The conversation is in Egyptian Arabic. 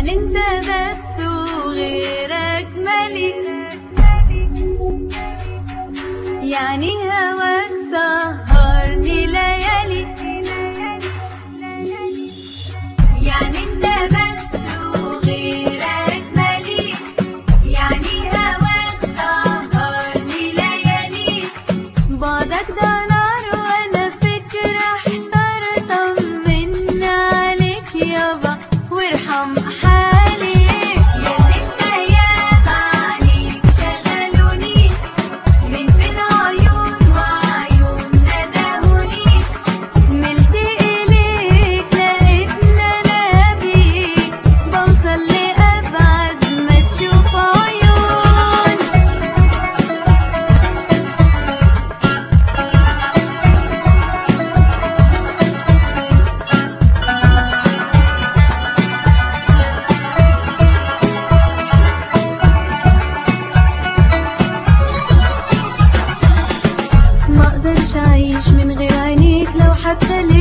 يعني انت بس وغيرك ملك يعني هواك سهرني ليالي يعني انت بس وغيرك ملك يعني هواك سهرني ليالي بعدك ده نار وانا فكرة احتار طمن عليك يابا وارحم حالي ياللي انت ياما عليك شغلوني من بين عيون وعيون ندهوني ملت إليك لقيتنا أنا بيك بوصل لأبعد ما تشوف عيون ما اقدرش اعيش من غير عينيك لو حتى